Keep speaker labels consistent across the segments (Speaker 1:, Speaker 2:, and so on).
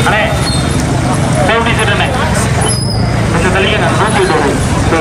Speaker 1: அண்ணே safety seat அண்ணே கொஞ்சம் தள்ளிங்க நான் நூற்றி விட்டு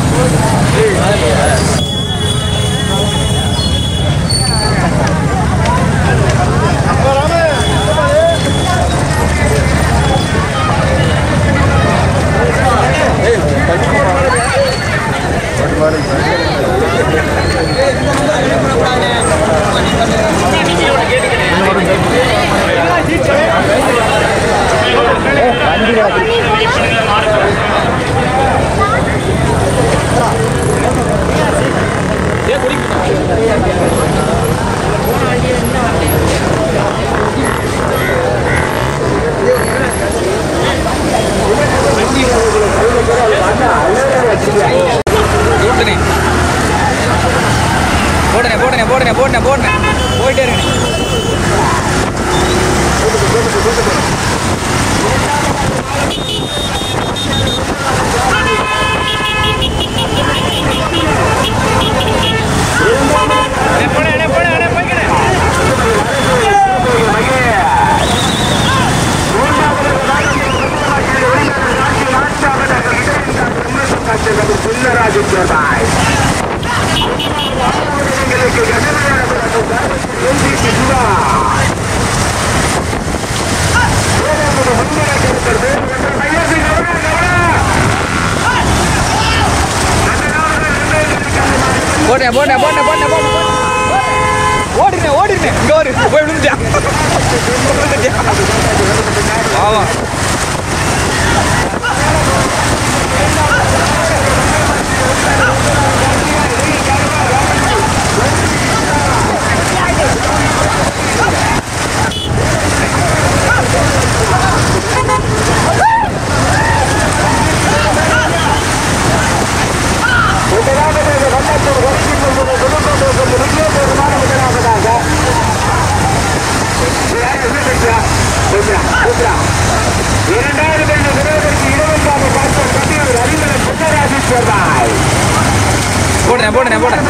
Speaker 2: போட்டுனே போடுனே போடுனே போடுனே போடுனே போடுனே போயிட்டே இருக்கணே போடுனே போடுனே போடுனே போடுனே போடுனே ஓடுனே ஓடுனே இங்க ஒரு போய் விழுந்துட்டான் விழுந்துட்டான். ஆமா போடுனே போடுனே போடுனே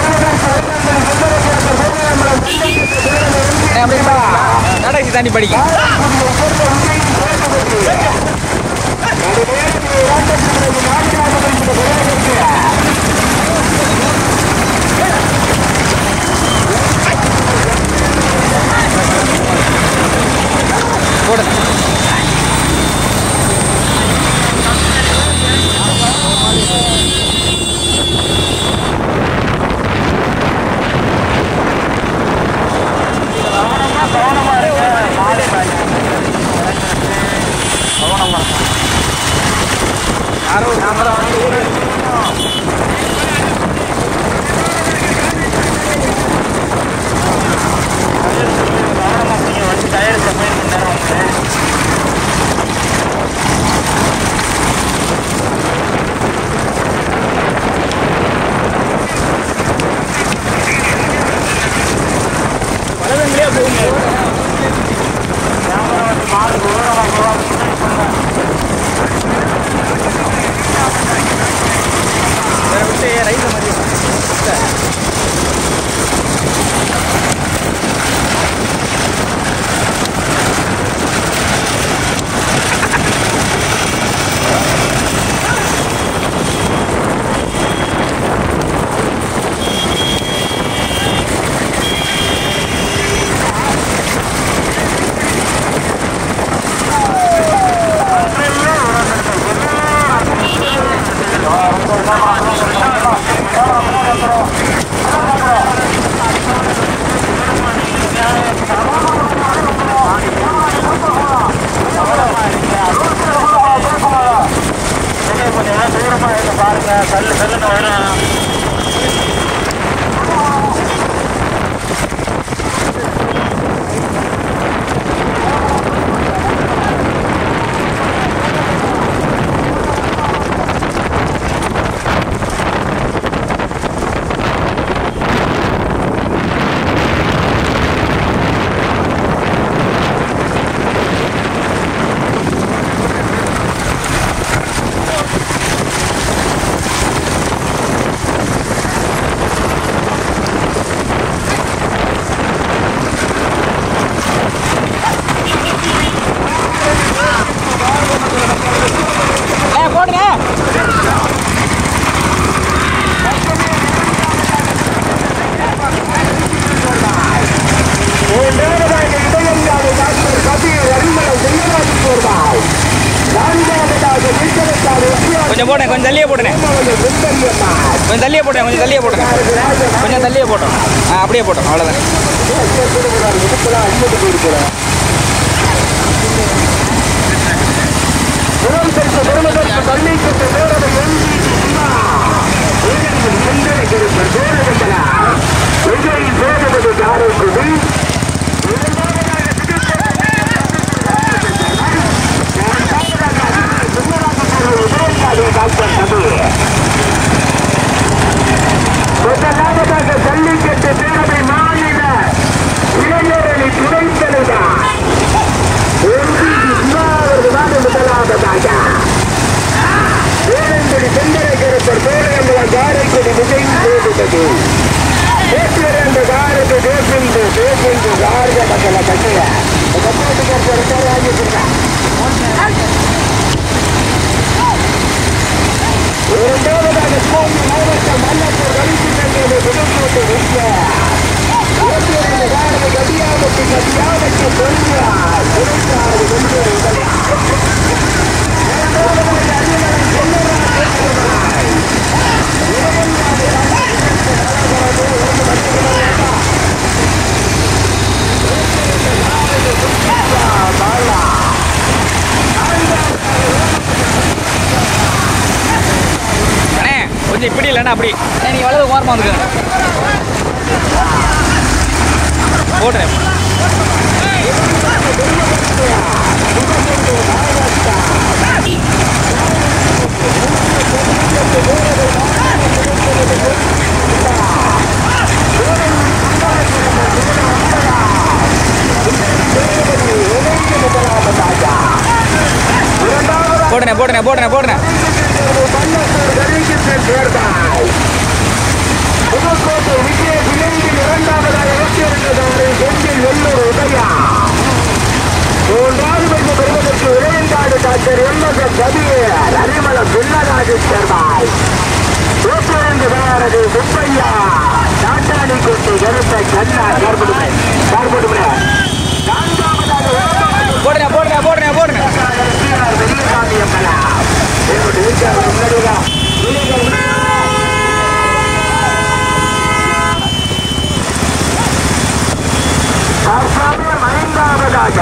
Speaker 2: அப்படியே கடைசி தாண்டி படிக்க போடுங்க யாரோ கேமரா
Speaker 1: மாடு
Speaker 2: கொஞ்சம் போட்டேன் கொஞ்சம் தள்ளியே போட்டேன் கொஞ்சம் தள்ளியே போட்டேன் கொஞ்சம் தள்ளியே போட்டேன் கொஞ்சம் தள்ளியே போட்டோம் ஆ அப்படியே போட்டோம் அவ்வளோதான்
Speaker 3: முதலாவதாக ஜல்லிக்கட்டு பேரவை மாநில இளைஞரணி துணைத் தலைவர் அவர்கள்தான் முதலாவதாக வேளந்தடி செந்தரை கருப்பர் சோழகம்பலம் காரைக்குடி விஜய் செய்துள்ளது பேசுகிற காரத்தை பேசுகின்ற பேசுகின்ற காரக மக்களை கட்டுக இரண்டாவதாக கோமி மாவட்டம் மல்லப்பூர் கழித்து தந்தது புதுக்கோட்டை விஜய இருபத்தி காரக கடியாமத்து கடியாமத்து சொல்கிறார் இருபத்தாறு வென்று
Speaker 2: அண்ணே கொஞ்சம் இப்படி இல்லைன்னா அப்படி அண்ணே நீ வலது ஓரமாக வந்துக்க போடுறேன் போடுறேன் போடுறேன் போடுறேன் போடுறேன்
Speaker 3: புதுக்கோட்டை விஜய விளைவில் இரண்டாவதாக வெற்றியிருந்தது செஞ்சில் வெள்ளூர் உதயா மூன்றாவது பரிசு பெறுவதற்கு Ilaiyangadu doctor M S S Kabir Arimalam Pinnaraju சேர்வாய் பேசுவதற்கு தயாரது சுப்பையா நாட்டாணி கொண்டு கருத்த கண்ணா கார்படுமே கார்படுமே நான்காவதாக
Speaker 2: போடுறேன் போடுறேன் போடுறேன் போடுறேன்
Speaker 3: வெளியசாமி அம்மலா என்னுடைய வீட்டாளர் முன்னாடிதான் தற்சமயம் ஐந்தாவதாக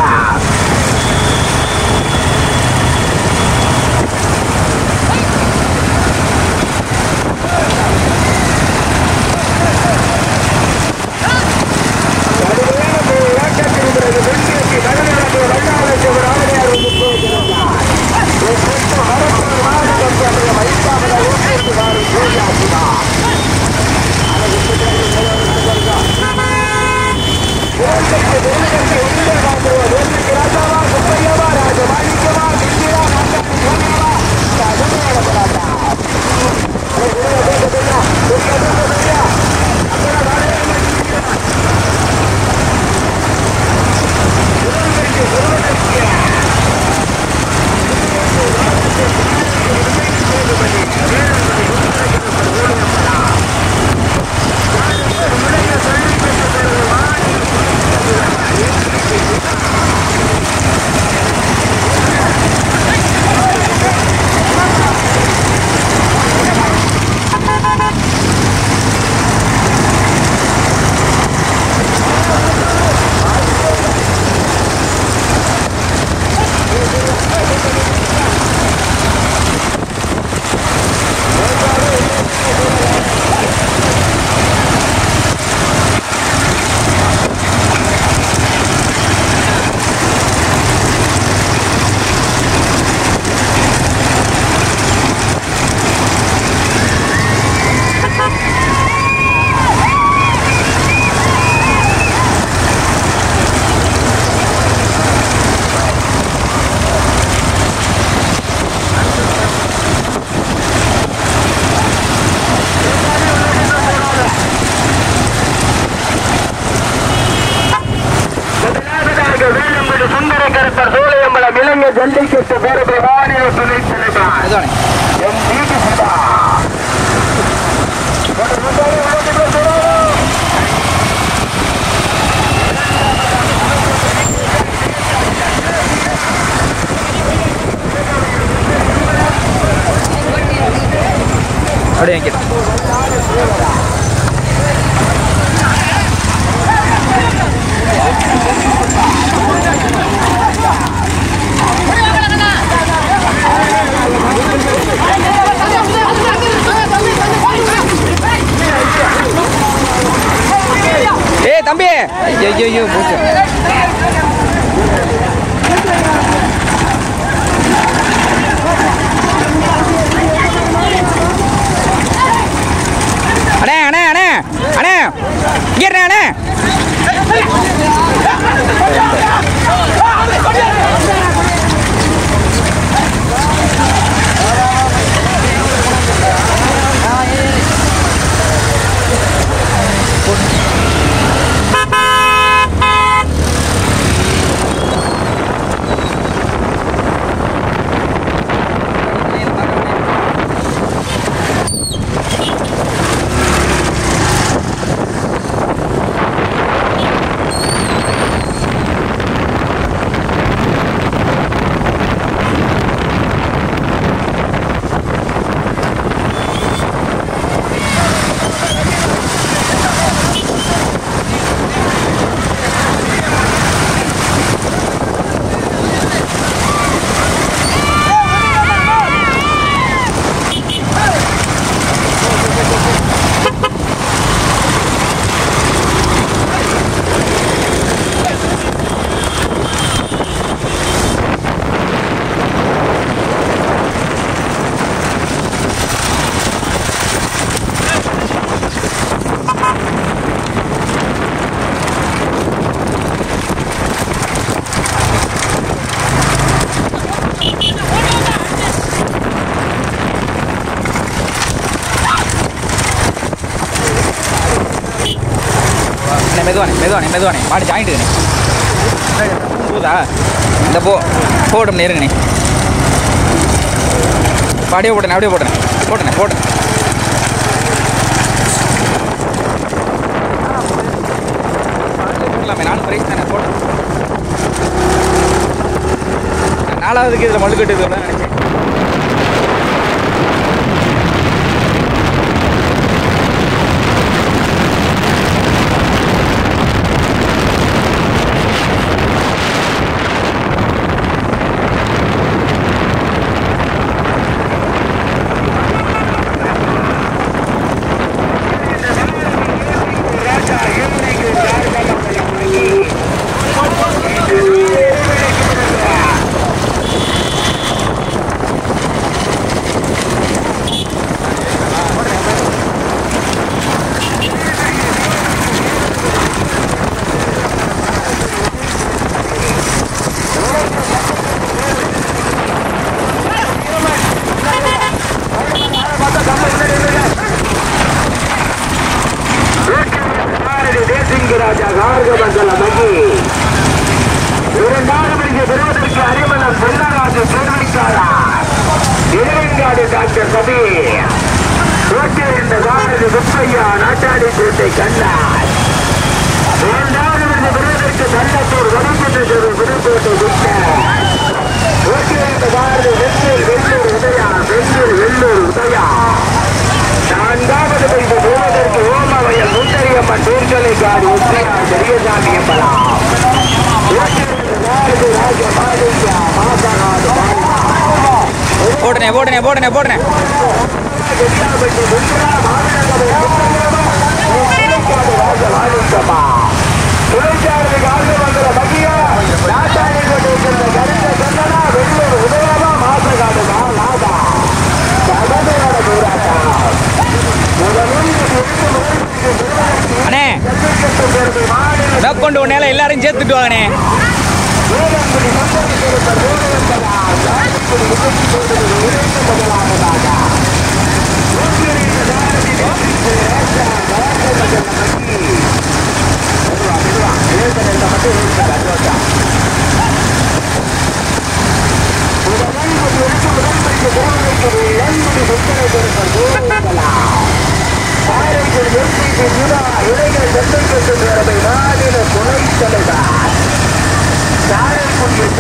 Speaker 3: முதலாவதாக வேலும்படி சுந்தர கருப்பர் சோழையம்பலம் இளைஞர் ஜல்லிக்கட்டு பேரவை மாநில துணைத் தலைவர்
Speaker 2: அதுதானே
Speaker 3: எம் வீட்டு சுதா
Speaker 2: போடுறேன் அப்படியே வைக்கட்டும் ஏய் தம்பி ஐயோ ஐயோ போச்சு அண்ணே அண்ணே அண்ணே அண்ணே இங்கே இருண்ணே, அண்ணே அண்ணே மெதுவானே மெதுவானே மெதுவானே மாடு ஜாயிண்ட்டுங்கண்ணே போதா இந்த போ போட்டும் நேருங்கண்ணே இப்போ அப்படியே போட்டேன் அப்படியே போட்டேன் போட்டேனே போட்டேன் போடலாமே நானும் பிரைஸ் தானே போட்டேன் நான் நாலாவதுக்கு இதில் மல்லு கட்டு நினச்சேன்
Speaker 3: தேசிங்கராஜா கார்கமண்டல மகி இரண்டாவது மணிக்கு பெறுவதற்கு அரிமளம் பொன்னராஜு பெருமைக்காரா இளவெங்காடு டாக்டர் கபீர் ஓட்டியிருந்த காரதி சுப்பையா நாட்டாடி கோட்டை கண்ணார் இரண்டாவது மணிக்கு பெறுவதற்கு தள்ளத்தூர் வடக்குன்று தெரு புதுக்கோட்டை விட்டர் ஓட்டியிருந்த காரதி வெள்ளூர் வெள்ளூர் உதயா வெள்ளூர் வெள்ளூர் உதயா நான்காவது பரிசு பெறுவதற்கு ஓமவயல் முத்தரியம்மன் தூர்கலை காடு உத்தியார் பெரியசாமி என்பலாம்
Speaker 2: போட்டனே போட்டனே போட்டனே போட்டனே அண்ணே மேற்கொண்டு உன்னையில எல்லாரும் சேர்த்துட்டு வாங்கண்ணே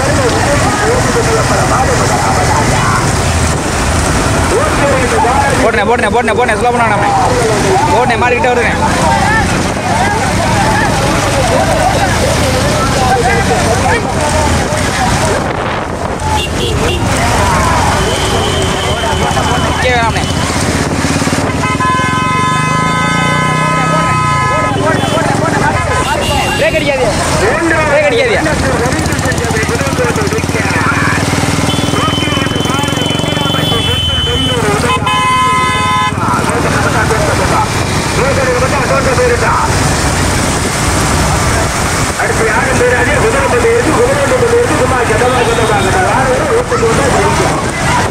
Speaker 2: போட்டனே போட்டேன் போட்டேன் போட்டேன் போட்டேன் ஸ்லோ பண்ண நம்ம போட்டேன் மாறிக்கிட்டே வருவேன் நிக்க வேணாம்ண்ணே. பிரேக் அடிக்காதீங்க பிரேக் அடிக்காதீங்க
Speaker 3: அடுத்து யாரும் பேராதே குதிரை பந்தயம் இருக்கு குதிரை பந்தயம் இருக்கு சும்மா ஜனமா சொல்லுவாங்க யாரும் ஓட்டு போட்டா ஜெயிக்கும்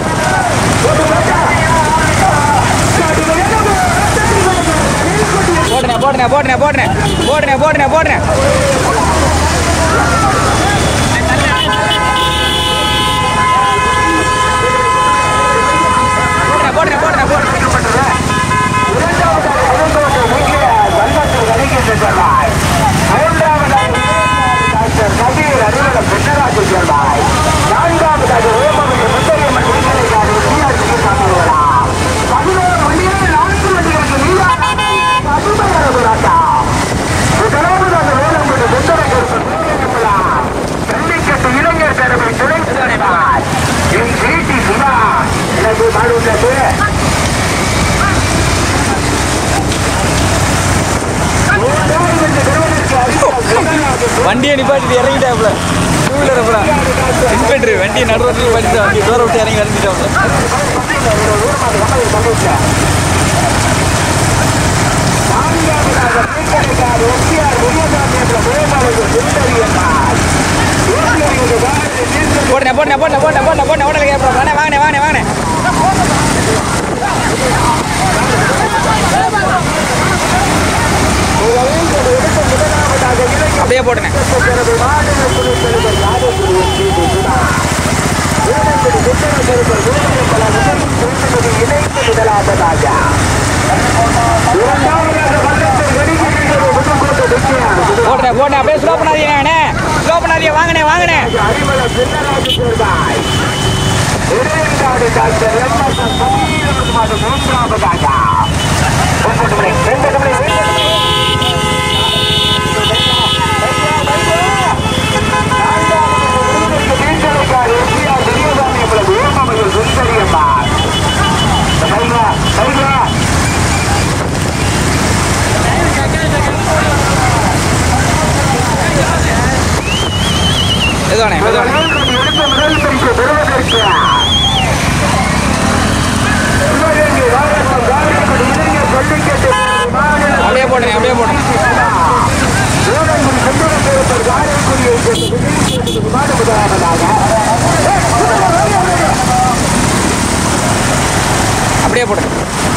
Speaker 2: போட்டுனே போட்டுனே போட்டுனே போட்டுனே போட்டுனே போட்டுனே போட்டுனே போட்டுனே போட்டுனே போட்டுனே
Speaker 3: இளைஞர் பேரவை துணை தலைவர் என் வீட்டி சுதா எனக்கு மாடு உள்ளது
Speaker 2: வண்டியை நிப்பாட்டி இறங்கிட்டாப்புல டூ வீலர் அப்புறம் இன்ஸ்பெக்டர் வண்டியை நடுரோட்டில் நிப்பாட்டி வண்டி டோரை விட்டு இறங்கி இறங்கிட்டாப்புல போட்டேன் போட்டேன் போட்டேன் போட்டேன் போட்டேன் போட்டேன் ஹோட்டலுக்கு அப்புறம் வாங்க வாங்க வாங்க வாங்க அப்படியே போட்டுனேன் போட்டேன் போட்டேன் அப்படியே ஸ்லோ பண்ணாதீங்க அண்ணே ஸ்லோ பண்ணாதீங்க வாங்கண்ணே வாங்கண்ணே மெதுவானே மெதுவானே அப்படியே போட்டுங்க அப்படியே போட்டுங்க அப்படியே போடுங்க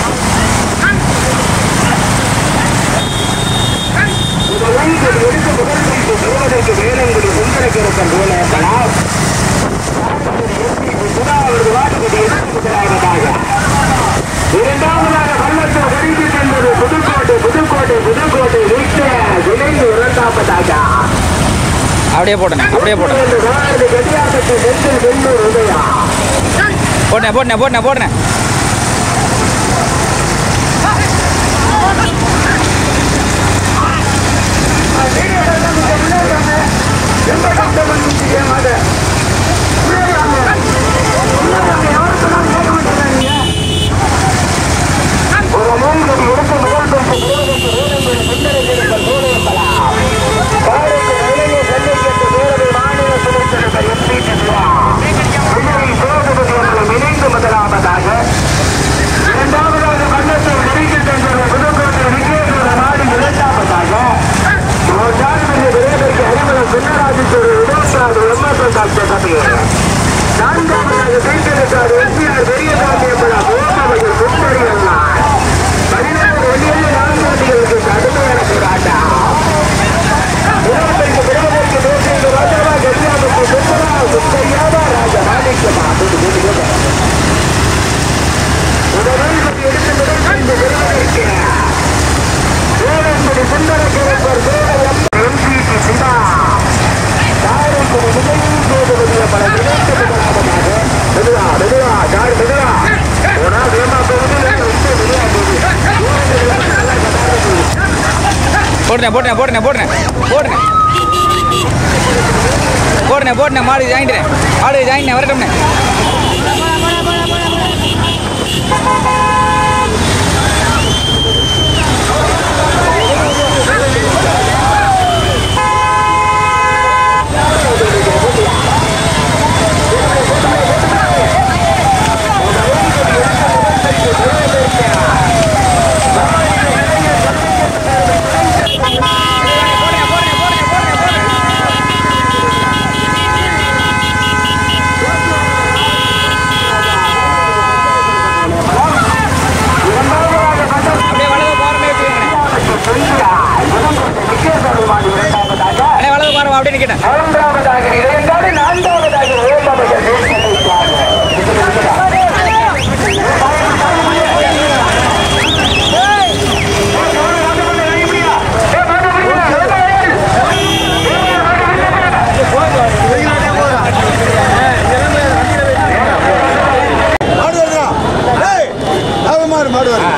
Speaker 3: இரண்டாவதாக வல்லத்தில் வருகை சென்றது புதுக்கோட்டை புதுக்கோட்டை புதுக்கோட்டை வீட்டு இணைந்து இரண்டாவதாக
Speaker 2: அப்படியே போட்டுங்க அப்படியே போட்டுங்க
Speaker 3: கடியாபத்து செந்தில் வெள்ளூர் உதயா
Speaker 2: போட்டேன் போட்டேன் போட்டேன் போட்டேன்
Speaker 3: ஒரு மூன்று எடுத்து முதல் பரிசு காரைக்கு நிலைய சந்திக்கின்ற பேரவை மாநில துணைத் தலைவர் எம்பி சித்ரா விஜய் சேதுபதி அவர்கள் இணைந்து முதலாவதாக இரண்டாவதாக வண்ணத்தில் நெருங்கில் சென்ற புதுக்கோட்டை விஜயேஸ்வர நாடு இரண்டாவதாக ஜான்மணி விரைவிற்கு அறிமுகம் சின்னராஜேஸ்வரர் இருபத்தாறு எம்எஸ்என் டாக்டர் கபீர் நான்காவதாக வீட்டிருக்கார் எஸ்பிஆர் பெரியசாமி என்பதா மூன்றாவது சுந்தரி அண்ணார் பதினாறு வெளியே நான்கு வண்டிகளுக்கு கடுமையான போராட்டம் இருபத்தைந்து பெறுவதற்கு நூற்றி ராஜாவா கல்யாணத்துக்கு சுந்தரா சுத்தையாவா ராஜா மாணிக்கமா முதலில் எடுத்து முதல் பெறுவதற்கு ஏழம்படி சுந்தர கிழப்பர் எம்பிடி சுந்தா காரைக்குடி முதலில் சேதுபதிய பல இணைந்து முதலாவதாக மெதுவா மெதுவா
Speaker 2: போடுறேன் போடுறேன் போடுறேன் போடுறேன் போடுறேன் போடுறேன் போடுறேன் மாடு ஜாயின்ட்டுறேன் மாடு ஜாயின் வரட்டும்ண்ணே அப்படியே வலது போகிற மாதிரி வச்சுக்கோங்கண்ணே அண்ணே வலது போகிறோம் அப்படின்னு கேட்டேன்
Speaker 3: மூன்றாவதாக இரண்டாவது நான்காவதாக ஓம்பவர்கள்
Speaker 4: மாடு வருதா டேய் அவ மாடு மாடு வருது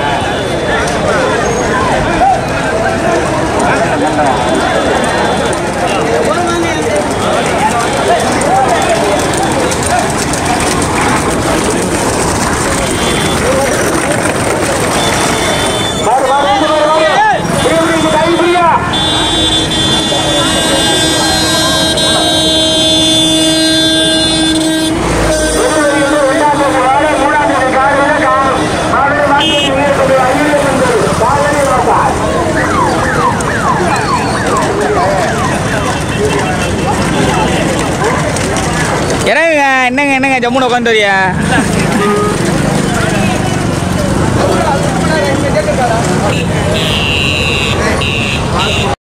Speaker 2: என்னங்க என்னங்க என்னங்க ஜம்முன்னு உட்காந்து வரியா